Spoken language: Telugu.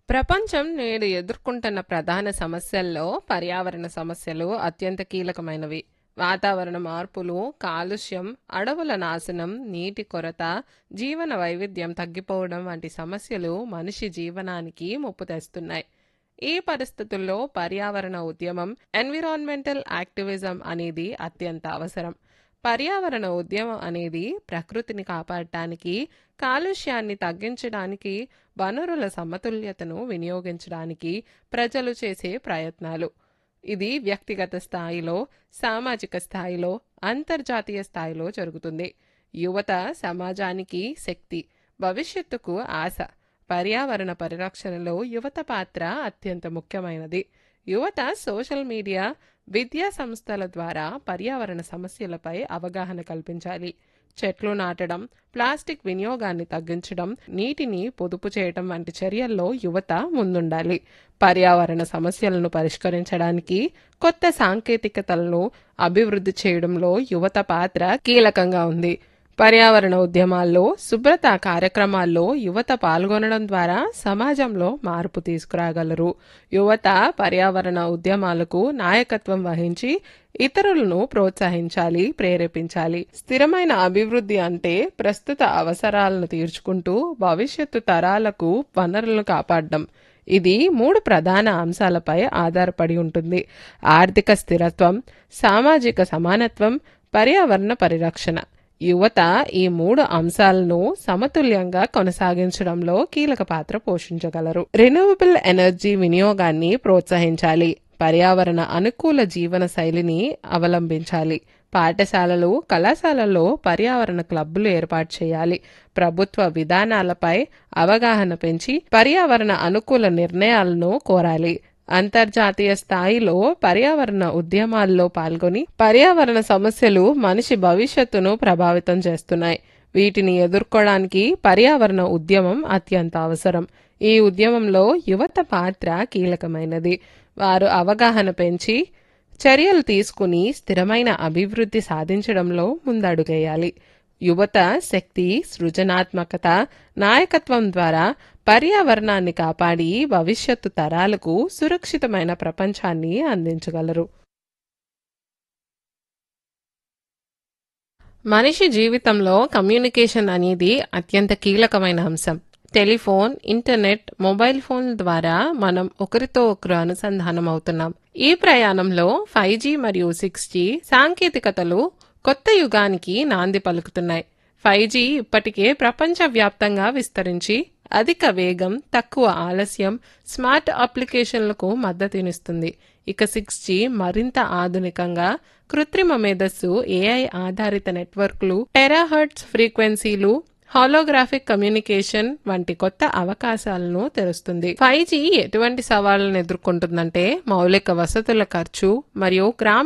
ప్రపంచం నేడు ఎదుర్కొంటున్న ప్రధాన సమస్యల్లో పర్యావరణ సమస్యలు అత్యంత కీలకమైనవి వాతావరణ మార్పులు కాలుష్యం అడవుల నాశనం నీటి కొరత జీవన వైవిధ్యం తగ్గిపోవడం వంటి సమస్యలు మనిషి జీవనానికి ముప్పు తెస్తున్నాయి ఈ పరిస్థితుల్లో పర్యావరణ ఉద్యమం ఎన్విరాన్మెంటల్ యాక్టివిజం అనేది అత్యంత అవసరం పర్యావరణ ఉద్యమం అనేది ప్రకృతిని కాపాడటానికి కాలుష్యాన్ని తగ్గించడానికి వనరుల సమతుల్యతను వినియోగించడానికి ప్రజలు చేసే ప్రయత్నాలు ఇది వ్యక్తిగత స్థాయిలో సామాజిక స్థాయిలో అంతర్జాతీయ స్థాయిలో జరుగుతుంది యువత సమాజానికి శక్తి భవిష్యత్తుకు ఆశ పర్యావరణ పరిరక్షణలో యువత పాత్ర అత్యంత ముఖ్యమైనది యువత సోషల్ మీడియా విద్యా సంస్థల ద్వారా పర్యావరణ సమస్యలపై అవగాహన కల్పించాలి చెట్లు నాటడం ప్లాస్టిక్ వినియోగాన్ని తగ్గించడం నీటిని పొదుపు చేయడం వంటి చర్యల్లో యువత ముందుండాలి పర్యావరణ సమస్యలను పరిష్కరించడానికి కొత్త సాంకేతికతలను అభివృద్ధి చేయడంలో యువత పాత్ర కీలకంగా ఉంది పర్యావరణ ఉద్యమాల్లో శుభ్రత కార్యక్రమాల్లో యువత పాల్గొనడం ద్వారా సమాజంలో మార్పు తీసుకురాగలరు యువత పర్యావరణ ఉద్యమాలకు నాయకత్వం వహించి ఇతరులను ప్రోత్సహించాలి ప్రేరేపించాలి స్థిరమైన అభివృద్ధి అంటే ప్రస్తుత అవసరాలను తీర్చుకుంటూ భవిష్యత్తు తరాలకు వనరులను కాపాడడం ఇది మూడు ప్రధాన అంశాలపై ఆధారపడి ఉంటుంది ఆర్థిక స్థిరత్వం సామాజిక సమానత్వం పర్యావరణ పరిరక్షణ యువత ఈ మూడు అంశాలను సమతుల్యంగా కొనసాగించడంలో కీలక పాత్ర పోషించగలరు రెన్యూవబుల్ ఎనర్జీ వినియోగాన్ని ప్రోత్సహించాలి పర్యావరణ అనుకూల జీవన శైలిని అవలంబించాలి పాఠశాలలు కళాశాలల్లో పర్యావరణ క్లబ్బులు ఏర్పాటు చేయాలి ప్రభుత్వ విధానాలపై అవగాహన పెంచి పర్యావరణ అనుకూల నిర్ణయాలను కోరాలి అంతర్జాతీయ స్థాయిలో పర్యావరణ ఉద్యమాల్లో పాల్గొని పర్యావరణ సమస్యలు మనిషి భవిష్యత్తును ప్రభావితం చేస్తున్నాయి వీటిని ఎదుర్కోవడానికి పర్యావరణ ఉద్యమం అత్యంత అవసరం ఈ ఉద్యమంలో యువత పాత్ర కీలకమైనది వారు అవగాహన పెంచి చర్యలు తీసుకుని స్థిరమైన అభివృద్ధి సాధించడంలో ముందడుగేయాలి యువత శక్తి సృజనాత్మకత నాయకత్వం ద్వారా పర్యావరణాన్ని కాపాడి భవిష్యత్తు తరాలకు సురక్షితమైన ప్రపంచాన్ని అందించగలరు మనిషి జీవితంలో కమ్యూనికేషన్ అనేది అత్యంత కీలకమైన అంశం టెలిఫోన్ ఇంటర్నెట్ మొబైల్ ఫోన్ల ద్వారా మనం ఒకరితో ఒకరు అనుసంధానం అవుతున్నాం ఈ ప్రయాణంలో ఫైవ్ జీ మరియు సిక్స్ జీ సాంకేతికతలు కొత్త యుగానికి నాంది పలుకుతున్నాయి ఫైవ్ జీ ఇప్పటికే ప్రపంచవ్యాప్తంగా విస్తరించి అధిక వేగం తక్కువ ఆలస్యం స్మార్ట్ అప్లికేషన్లకు మద్దతునిస్తుంది ఇక సిక్స్ జీ మరింత ఆధునికంగా కృత్రిమ మేధస్సు ఏఐ ఆధారిత నెట్వర్క్లు టెరాహర్ట్స్ ఫ్రీక్వెన్సీలు హాలోగ్రాఫిక్ కమ్యూనికేషన్ వంటి కొత్త అవకాశాలను తెరుస్తుంది ఫైవ్ జీ ఎటువంటి సవాళ్లను ఎదుర్కొంటుందంటే మౌలిక వసతుల ఖర్చు మరియు గ్రామ